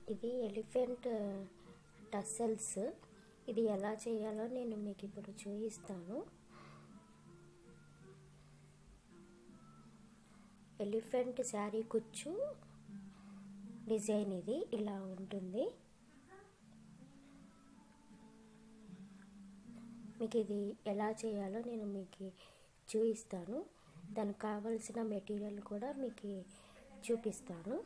ఇది elephant tassels ఇది ఎలా చేయాలో నేను మీకు ఇప్పుడు చూపిస్తాను ఎలిఫెంట్ శారీ కుచ్చు డిజైన్ ఇది ఇలా ఉంటుంది మీకు ఇది ఎలా చేయాలో నేను మీకు చూపిస్తాను దానికి కావలసిన మెటీరియల్ కూడా మీకు చూపిస్తాను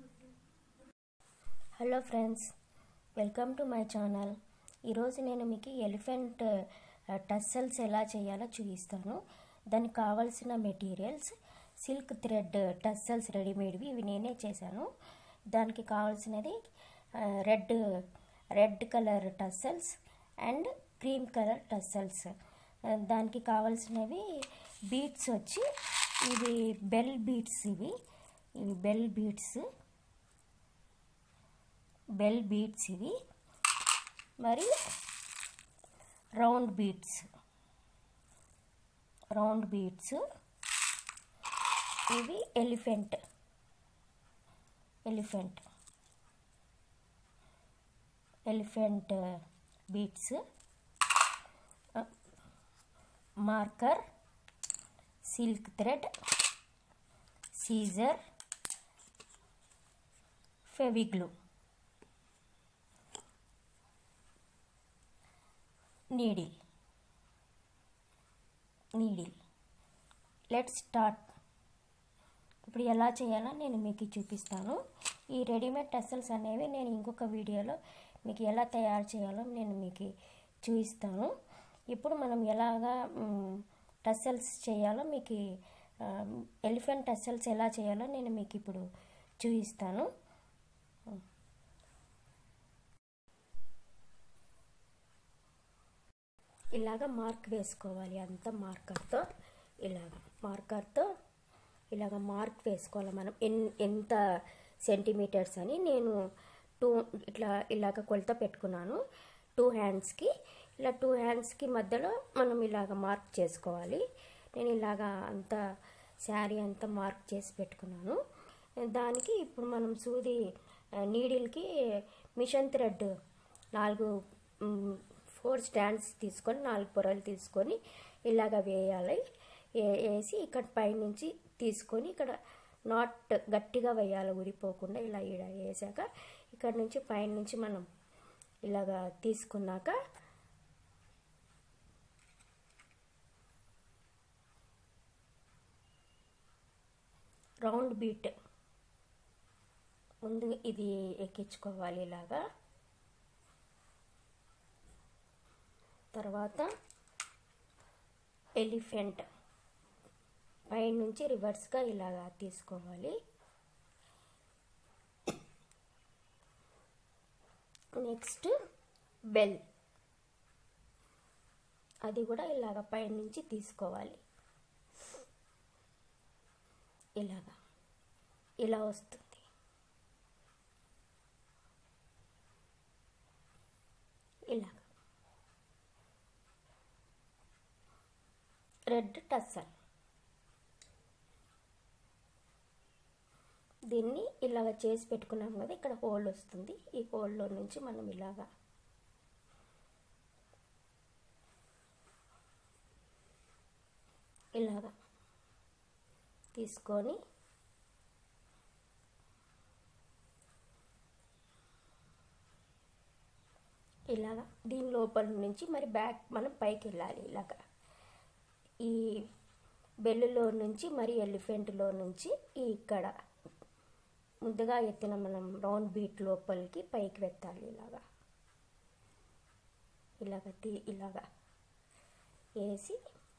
hello friends welcome to my channel ఈరోజు నేను మీకు ఎలిఫెంట్ టస్సల్స్ ఎలా చేయాలో చూపిస్తాను దానికి కావాల్సిన మెటీరియల్స్ సిల్క్ థ్రెడ్ టస్సల్స్ రెడీమేడ్వి ఇవి నేనే చేశాను దానికి కావాల్సినది red red colour tassels and cream colour tassels దానికి కావాల్సినవి బీడ్స్ వచ్చి ఇవి బెల్ బీడ్స్ ఇవి ఇవి బెల్ బీడ్స్ బెల్ బీడ్స్ ఇవి మరి రౌండ్ బీడ్స్ రౌండ్ బీడ్స్ ఇవి elephant elephant elephant beads marker silk thread scissor Feviglue needle needle let start ఇప్పుడు ఎలా చేయాలో నేను మీకు చూపిస్తాను ఈ రెడీమేడ్ టెసల్స్ అనేవి నేను ఇంకొక వీడియోలో మీకు ఎలా తయారు చేయాలో నేను మీకు చూపిస్తాను ఇప్పుడు మనం ఎలాగా టెసల్స్ చేయాలో మీకు ఎలిఫెంట్ టెసల్స్ ఎలా చేయాలో నేను మీకు ఇప్పుడు చూపిస్తాను ఇలాగ మార్క్ వేసుకోవాలి అంత మార్కర్తో ఇలాగ మార్కర్తో ఇలాగ మార్క్ వేసుకోవాలి మనం ఎన్ ఎంత సెంటీమీటర్స్ అని నేను టూ ఇట్లా ఇలాగ కొలత పెట్టుకున్నాను టూ హ్యాండ్స్కి ఇలా టూ హ్యాండ్స్కి మధ్యలో మనం ఇలాగ మార్క్ చేసుకోవాలి నేను ఇలాగ అంత శారీ అంతా మార్క్ చేసి పెట్టుకున్నాను దానికి ఇప్పుడు మనం సూది నీడిల్కి మిషన్ థ్రెడ్ నాలుగు ఫోర్ స్టాండ్స్ తీసుకొని నాలుగు పొరలు తీసుకొని ఇలాగ వేయాలి వేసి ఇక్కడ పైనుంచి తీసుకొని ఇక్కడ నాట్ గట్టిగా వేయాలి ఊడిపోకుండా ఇలా ఇలా వేసాక ఇక్కడ నుంచి పైనుంచి మనం ఇలాగా తీసుకున్నాక రౌండ్ బీట్ ముందు ఇది ఎక్కించుకోవాలి ఇలాగా తర్వాత ఎలిఫెంట్ పైనుంచి రివర్స్గా ఇలాగా తీసుకోవాలి నెక్స్ట్ బెల్ అది కూడా ఇలాగ పైనుంచి తీసుకోవాలి ఇలాగా ఇలా వస్తుంది ఇలాగ రెడ్ టస్సల్ దీన్ని ఇలాగ చేసి పెట్టుకున్నాం కదా ఇక్కడ హోల్ వస్తుంది ఈ హోల్లో నుంచి మనం ఇలాగా ఇలాగా తీసుకొని ఇలాగా దీని లోపల నుంచి మరి బ్యాక్ మనం పైకి వెళ్ళాలి ఇలాగా ఈ బెల్లులో నుంచి మరి ఎలిఫెంట్లో నుంచి ఈ ఇక్కడ ముందుగా ఎత్తిన మనం రౌండ్ బీట్ లోపలికి పైకి వెత్తాలి ఇలాగా ఇలాగ తీ ఇలాగా వేసి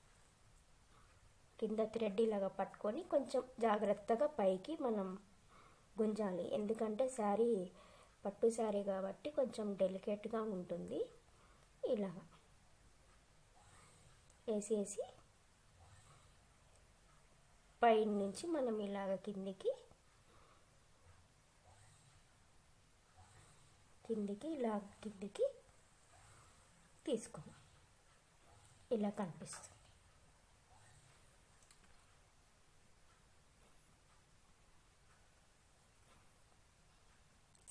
కింద థ్రెడ్ ఇలాగ పట్టుకొని కొంచెం జాగ్రత్తగా పైకి మనం గుంజాలి ఎందుకంటే శారీ పట్టు శారీ కాబట్టి కొంచెం డెలికేట్గా ఉంటుంది ఇలాగా వేసేసి పైన నుంచి మనం ఇలాగ కిందికి కిందికి ఇలా కిందికి తీసుకున్నాం ఇలా కనిపిస్తుంది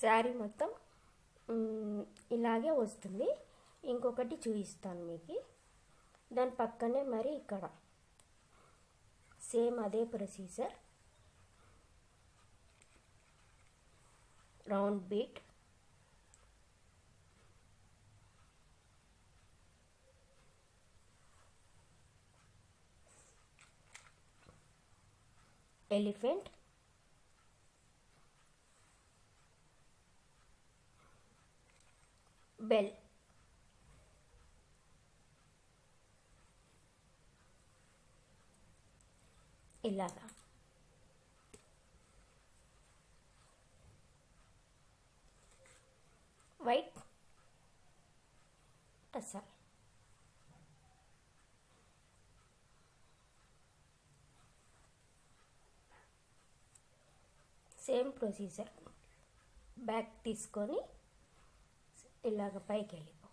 శారీ మొత్తం మ్, ఇలాగే వస్తుంది ఇంకొకటి చూపిస్తాను మీకు దాని పక్కనే మరి ఇక్కడ సేమ్ అదే procedure round bead elephant bell ఇలాగా white tassel same procedure back తీసుకొని ఇలాగ పైకి వెళ్ళిపో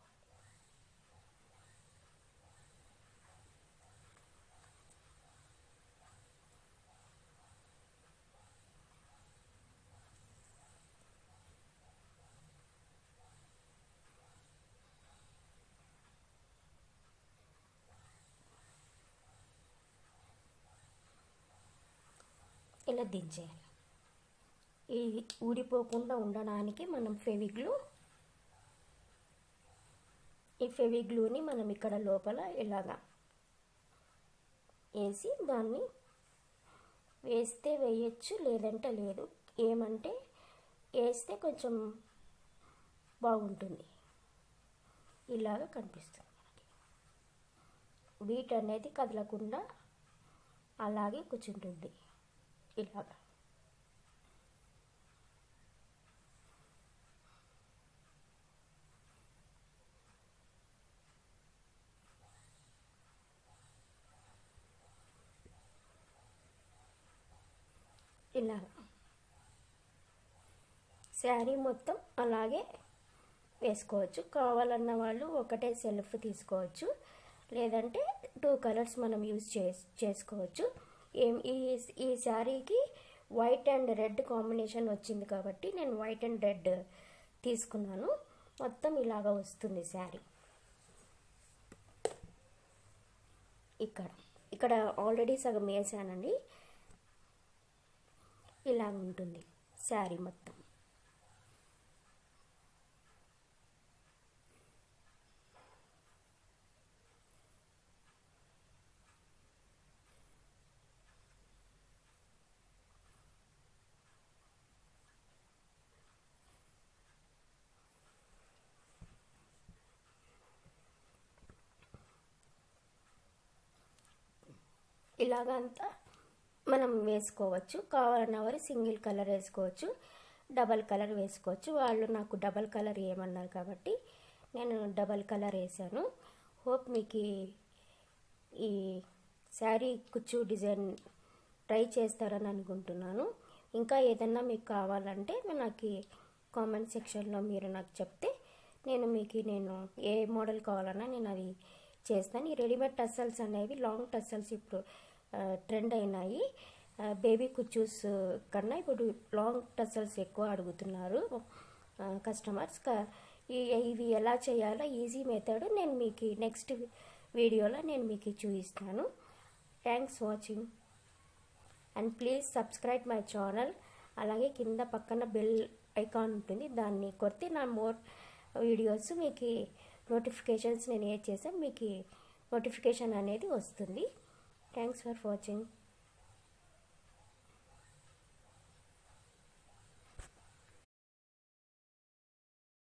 ఇలా దించేయాలి ఇది ఊడిపోకుండా ఉండడానికి మనం ఫెవిగ్లు ఈ ఫెవిగ్లూని మనం ఇక్కడ లోపల ఇలాగా వేసి దాన్ని వేస్తే వేయచ్చు లేదంటే లేదు ఏమంటే వేస్తే కొంచెం బాగుంటుంది ఇలాగ కనిపిస్తుంది మనకి బీట్ అనేది కదలకుండా అలాగే కూర్చుంటుంది ఇలాగా ఇలా శారీ మొత్తం అలాగే వేసుకోవచ్చు కావాలన్న వాళ్ళు ఒకటే సెల్ఫ్ తీసుకోవచ్చు లేదంటే టూ కలర్స్ మనం యూజ్ చే చేసుకోవచ్చు ఏం ఈ ఈ శారీకి వైట్ అండ్ రెడ్ కాంబినేషన్ వచ్చింది కాబట్టి నేను వైట్ అండ్ రెడ్ తీసుకున్నాను మొత్తం ఇలాగ వస్తుంది శారీ ఇక్కడ ఇక్కడ ఆల్రెడీ సగం వేసానండి ఇలా ఉంటుంది శారీ మొత్తం ఇలాగంతా మనం వేసుకోవచ్చు కావాలన్న వారు సింగిల్ కలర్ వేసుకోవచ్చు డబల్ కలర్ వేసుకోవచ్చు వాళ్ళు నాకు డబల్ కలర్ ఏమన్నారు కాబట్టి నేను డబల్ కలర్ వేసాను హోప్ మీకు ఈ- ఈ శారీ కుచ్చు డిజైన్ ట్రై చేస్తారని అనుకుంటున్నాను ఇంకా ఏదన్నా మీకు కావాలంటే నాకు కామెంట్ సెక్షన్లో మీరు నాకు చెప్తే నేను మీకు నేను ఏ మోడల్ కావాలన్నా నేను అది చేస్తాను ఈ రెడీమేడ్ టస్సల్స్ అనేవి లాంగ్ టస్సల్స్ ఇప్పుడు ట్రెండ్ అయినాయి బేబీ కుచ్చూస్ కన్నా ఇప్పుడు లాంగ్ టస్సల్స్ ఎక్కువ అడుగుతున్నారు కస్టమర్స్ ఇవి ఎలా చేయాలో ఈజీ మెథడ్ నేను మీకు నెక్స్ట్ వీడియోలో నేను మీకు చూపిస్తాను thanks watching and please subscribe my channel అలాగే కింద పక్కన బెల్ ఐకాన్ ఉంటుంది దాన్ని కొడితే నా మోర్ వీడియోస్ మీకు నోటిఫికేషన్స్ నేను ఏ చేసాను మీకు నోటిఫికేషన్ అనేది వస్తుంది థ్యాంక్స్ ఫర్ వాచింగ్